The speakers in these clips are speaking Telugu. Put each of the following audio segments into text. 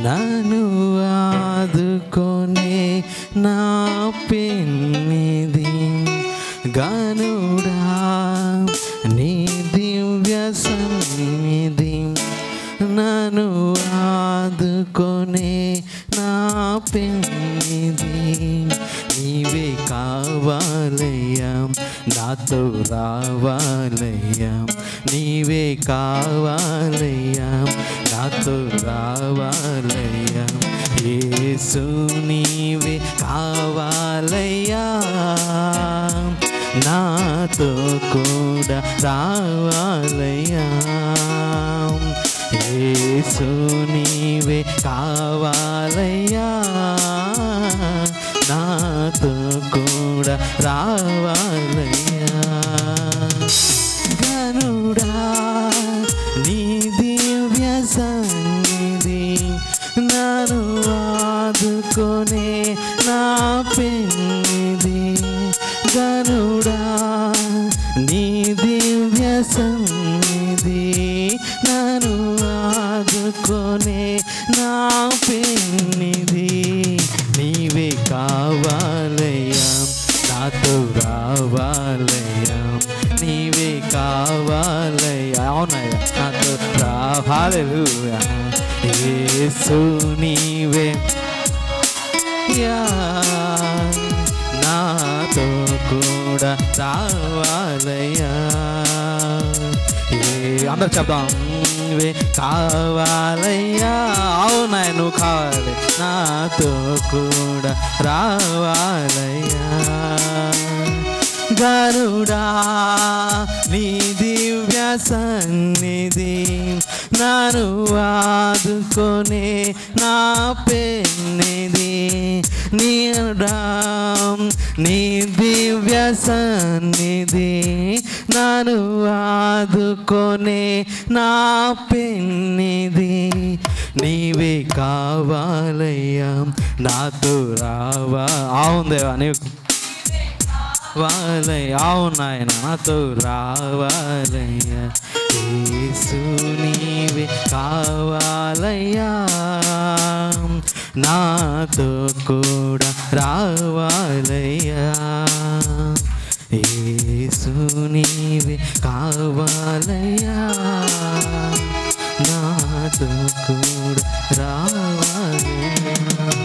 నన్ను ఆదుకొనే నా పెన్నిది గనుడా నీ దివ్య సన్నిధి నన్ను ఆదుకొనే నా పెన్నిది నీవే కావాలయ్యా నాతో రావాలయ్యా నీవే కావాలయ్యా నాతో రావాలయ్యా యేసు నీవే కావాలయ్యా నాతో కూడా రావాలయ్యా యేసు నీవే కావాలయ్యా నాతో కూడా రావాలయ్యా గనుడా నీ దివ్య సన్నిధి నన్ను ఆదుకొనే నా పెన్నిది గనుడా నీ దివ్య సన్నిధి నన్ను ఆదుకొనే నా పెన్నిది నీవే కావాలయ్యా నాతో రావాలయ్యా నీవే కావాలయ్యా అవునయ్యా నాతో రావాలయ్యా యేసు నీవే యా నాతో కూడా రావాలయ్యా ఏ అందరు చెప్దాం నువ్వే కావాలయ్యా అవునాయ నువ్వు కావాలి నాతో కూడా రావాలయ్యా గరుడా నీ దివ్య సన్నిధి నన్ను ఆదుకొనే నా పెన్నిది నీడా నీ దివ్య సన్నిధి నన్ను ఆదుకొనే నా పెన్నిది నీవే కావాలయ్యా నాతో రావా అవును దేవా నీవు రావాలయ్యా అవునాయన నాతో రావాలయ్యా యేసు నీవే కావాలయ్యా నాతో కూడా రావాలయ్యా యేసు నీవే కావాలయ్యా నాతో కూడా రావాలయ్యా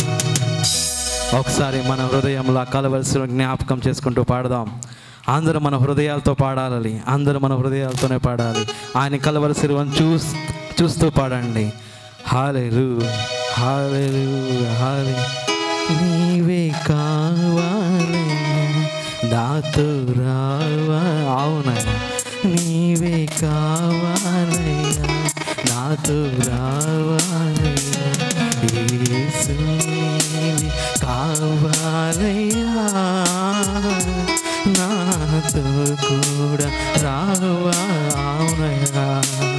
ఒకసారి మన హృదయంలో కలవలసిన జ్ఞాపకం చేసుకుంటూ పాడదాం అందరూ మన హృదయాలతో పాడాలి అందరూ మన హృదయాలతోనే పాడాలి ఆయన కలవలసిన చూస్ చూస్తూ పాడండి హాలేలు హాలేలు హాలే నీవే కావాలి నాతో రావా అవునయ్యా నీవే కావాలయ్యా నాతో రావాలయ్యా యేసు నీవే కావాలయ్యా నాతో కూడా రావా అవునయ్యా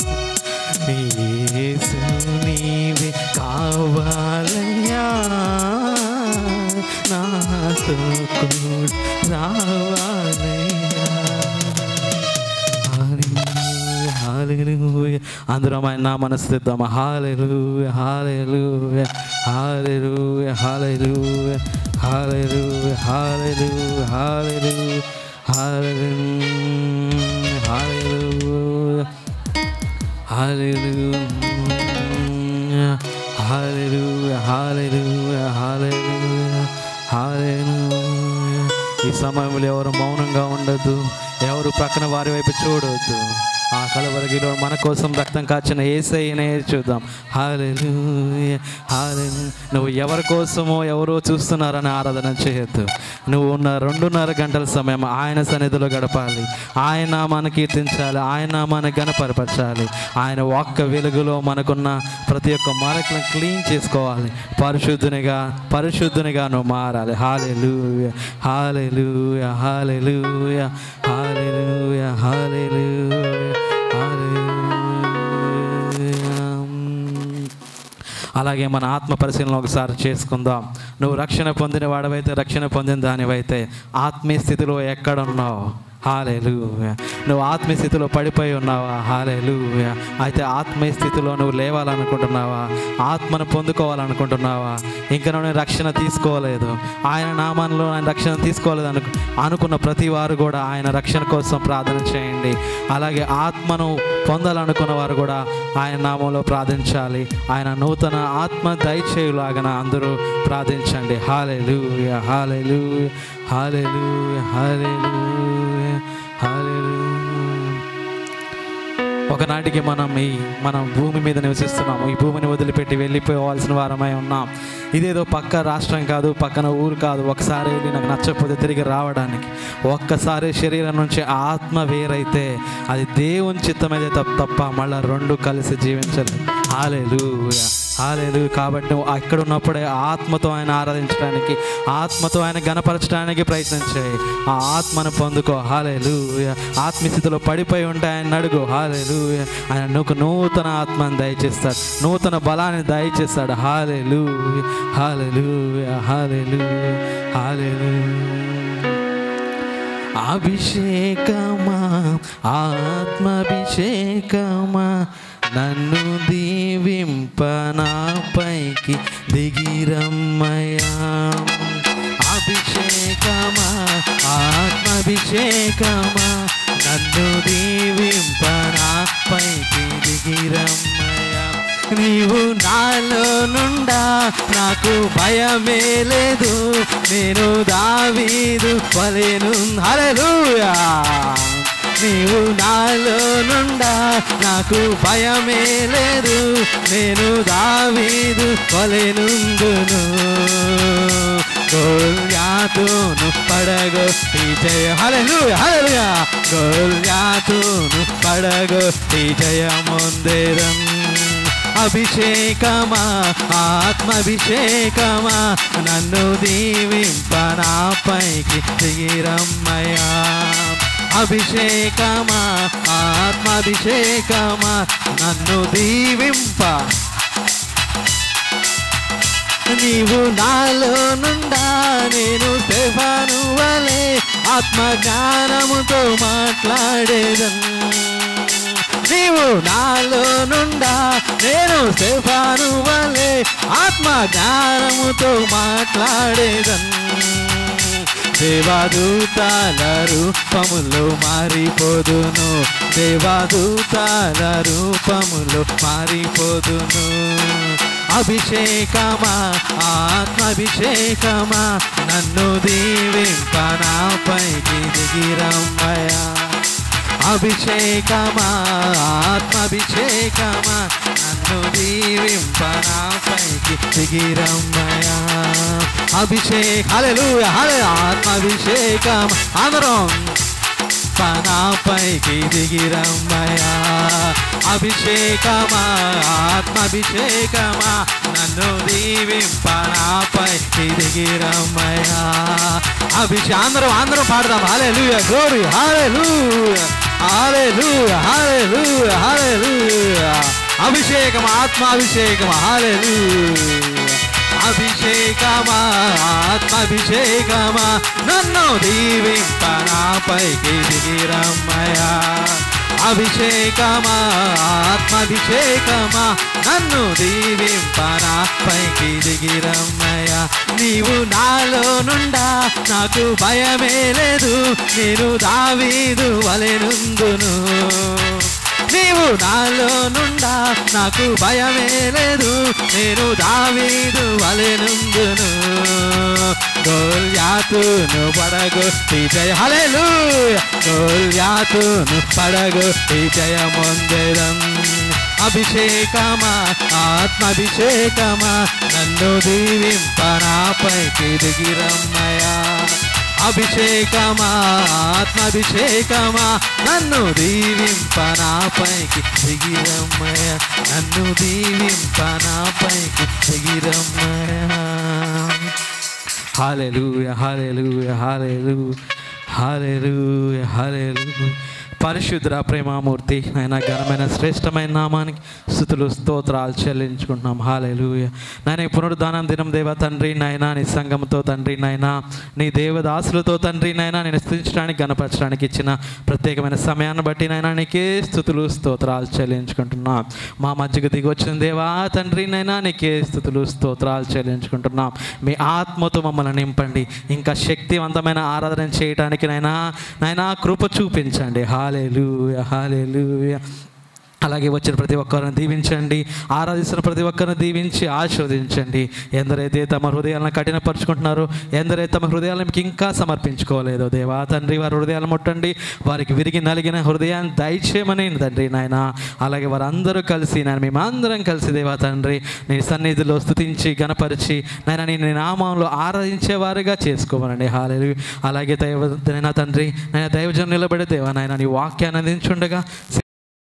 యేసు నీవే కావాలయ్యా నాతో కూడా రావాలయ్యా హల్లెలూయా అందరం ఆయన నా మనస్థిద్దాం హల్లెలూయా హల్లెలూయా హల్లెలూయా హల్లెలూయా హల్లెలూయా హల్లెలూయా హల్లెలూయా హల్లెలూయా హల్లెలూయా హల్లెలూయా హల్లెలూయా హల్లెలూయా హల్లెలూయా ఈ సమయంలో ఎవరు మౌనంగా ఉండొద్దు ఎవరు ప్రక్కన వారి వైపు చూడొద్దు ఆ కలవరగిలో మన కోసం రక్తం కాచిన ఏసైనే చూద్దాం హాలెలూయ హాలెలు నువ్వు ఎవరి కోసమో ఎవరో చూస్తున్నారని ఆరాధన చేయొద్దు నువ్వు ఉన్న రెండున్నర గంటల సమయం ఆయన సన్నిధిలో గడపాలి ఆయన నామాన్ని కీర్తించాలి ఆయన నామాన్ని గణపరపరచాలి ఆయన ఒక్క వెలుగులో మనకున్న ప్రతి ఒక్క మరకలను క్లీన్ చేసుకోవాలి పరిశుద్ధునిగా పరిశుద్ధునిగా నువ్వు మారాలి hallelujah hallelujah hallelujah hallelujah hallelujah అలాగే మన ఆత్మ పరిశీలన ఒకసారి చేసుకుందాం నువ్వు రక్షణ పొందిన వాడవైతే రక్షణ పొందిన దానివైతే ఆత్మీయ స్థితిలో ఎక్కడున్నావు హాలేలుయా నువ్వు ఆత్మీయ స్థితిలో పడిపోయి ఉన్నావా హాలేలుయా అయితే ఆత్మీయ స్థితిలో నువ్వు లేవాలనుకుంటున్నావా ఆత్మను పొందుకోవాలనుకుంటున్నావా ఇంకా నువ్వు రక్షణ తీసుకోలేదు ఆయన నామంలో ఆయన రక్షణ తీసుకోలేదు అను అనుకున్న ప్రతి వారు కూడా ఆయన రక్షణ కోసం ప్రార్థన చేయండి అలాగే ఆత్మను పొందాలనుకున్న వారు కూడా ఆయన నామంలో ప్రార్థించాలి ఆయన నూతన ఆత్మ దయచేయులాగన అందరూ ప్రార్థించండి hallelujah hallelujah hallelujah hallelujah hallelujah ఒకనాటికి మనం ఈ మనం భూమి మీద నివసిస్తున్నాము ఈ భూమిని వదిలిపెట్టి వెళ్ళిపోవాల్సిన వారమై ఉన్నాం ఇదేదో పక్క రాష్ట్రం కాదు పక్కన ఊరు కాదు ఒకసారి వెళ్ళి నాకు నచ్చకపోతే తిరిగి రావడానికి ఒక్కసారి శరీరం నుంచి ఆత్మ వేరైతే అది దేవుని చిత్తమైతే తప్ప తప్ప మళ్ళీ రెండు కలిసి జీవించదు హాలేలుయా హాలేదు కాబట్టి నువ్వు అక్కడ ఉన్నప్పుడే ఆత్మతో ఆయన ఆరాధించడానికి ఆత్మతో ఆయన గణపరచడానికి ప్రయత్నం చేయి ఆ ఆత్మను పొందుకో హాలేలు ఆత్మస్థితిలో పడిపోయి ఉంటే ఆయన అడుగు హాలేలు ఆయన నువ్వు నూతన ఆత్మను దయచేస్తాడు నూతన బలాన్ని దయచేస్తాడు హాలేలు హాలేలు హాలేలు హాలేలు అభిషేకమా ఆత్మాభిషేకమా నన్ను దీవింప నాపైకి దిగిరమ్మయా అభిషేకమా ఆత్మాభిషేకమా నన్ను దీవింప నాపైకి దిగిరమ్మయా నీవు నాలో నుండా నాకు భయమే లేదు నేను దావీదు పలేను హల్లెలూయా నీవు నాలో నుండా నాకు భయమే లేదు నేను దావీదు పలేనుందును గోల్యాతును పడగొట్టి జయ హల్లెలూయా హల్లెలూయా గోల్యాతును పడగొట్టి జయముందిరం అభిషేకమా ఆత్మాభిషేకమా నన్ను దీవింప నాపైకి దిగిరమ్మయా అభిషేకమా ఆత్మాభిషేకమా నన్ను దీవింప నీవు నాలో నుండా నేను శివను వలే ఆత్మ జ్ఞానముతో మాట్లాడేదను నీవు నాలో నుండా నేను శివాను వలే ఆత్మ జ్ఞానముతో మాట్లాడేదన్ దేవాదూతాల రూపములో మారిపోదును దేవాదూతాల రూపములో మారిపోదును అభిషేకమా ఆత్మాభిషేకమా నన్ను దీవింప నాపైకి దిగిరమ్మయా అభిషేకమా ఆత్మాభిషేకమా నన్ను దీవింప నాపైకి దిగిరమ్మయా అభిషేక్ హల్లెలూయా హల్లె ఆత్మాభిషేకం అందరం పనాపైకి దిగిరమ్మయా అభిషేకమా ఆత్మాభిషేకమా నన్ను దీవింప నాపైకి దిగిరమ్మయా అభిషే అందరం అందరం పాడదాం హల్లెలూయా గ్లోరీ హల్లెలూయా హల్లెలూయా హల్లెలూయా హల్లెలూయా అభిషేకం ఆత్మాభిషేకం హల్లెలూయా అభిషేకమా ఆత్మాభిషేకమా నన్ను దీవింప నాపైకి దిగిరమ్మయా అభిషేకమా ఆత్మాభిషేకమా నన్ను దీవింప నాపైకి దిగిరమ్మయా నీవు నాలో నుండా నాకు భయమే లేదు నేను దావీదు వలెనుందును నీవు నాలో నుండా నాకు భయమే లేదు నేను దావీదు వలెనుందును గోల్యాతును పడగొట్టి జయ హలేలు గోల్యాతును పడగొట్టి జయమొందెదం అభిషేకమా ఆత్మాభిషేకమా నన్ను దీవింప నాపైకి దిగిరమ్మయా అభిషేకమా ఆత్మాభిషేకమా నన్ను దీవింప నాపైకి దిగిరమ్మయ నన్ను దీవింప నాపైకి దిగిరమ్మయ hallelujah hallelujah hallelujah hallelujah hallelujah పరిశుద్ర ప్రేమామూర్తి ఆయన ఘనమైన శ్రేష్టమైన నామానికి స్థుతులు స్తోత్రాలు చెల్లించుకుంటున్నాం హాలేలుయ నాయన ఈ పునరుద్ధానం దినం దేవ తండ్రి నాయన నీ సంఘంతో తండ్రి నాయన నీ దేవదాసులతో తండ్రి నాయన నేను స్థుతించడానికి గణపరచడానికి ఇచ్చిన ప్రత్యేకమైన సమయాన్ని బట్టి నాయన నీకే స్థుతులు స్తోత్రాలు చెల్లించుకుంటున్నాం మా మధ్యకు దిగి వచ్చిన దేవా తండ్రి నైనా నీకే స్థుతులు స్తోత్రాలు చెల్లించుకుంటున్నాం మీ ఆత్మతో మమ్మల్ని నింపండి ఇంకా శక్తివంతమైన ఆరాధన చేయడానికి నైనా నైనా కృప చూపించండి హాలేలుయ హాలేలుయ అలాగే వచ్చిన ప్రతి ఒక్కరిని దీవించండి ఆరాధిస్తున్న ప్రతి ఒక్కరిని దీవించి ఆశీర్వదించండి ఎందరైతే తమ హృదయాలను కఠినపరుచుకుంటున్నారో ఎందరైతే తమ హృదయాలను మీకు ఇంకా సమర్పించుకోలేదో దేవా తండ్రి వారి హృదయాలు ముట్టండి వారికి విరిగి నలిగిన హృదయాన్ని దయచేయమని తండ్రి నాయన అలాగే వారందరూ కలిసి నేను మేమందరం కలిసి దేవా తండ్రి నీ సన్నిధిలో స్తుతించి గణపరిచి నాయన నీ నీ నామంలో ఆరాధించేవారుగా చేసుకోమనండి హాలేలు అలాగే దైవ నైనా తండ్రి నేను దైవజనం నిలబడే దేవా నాయన నీ వాక్యాన్ని అందించుండగా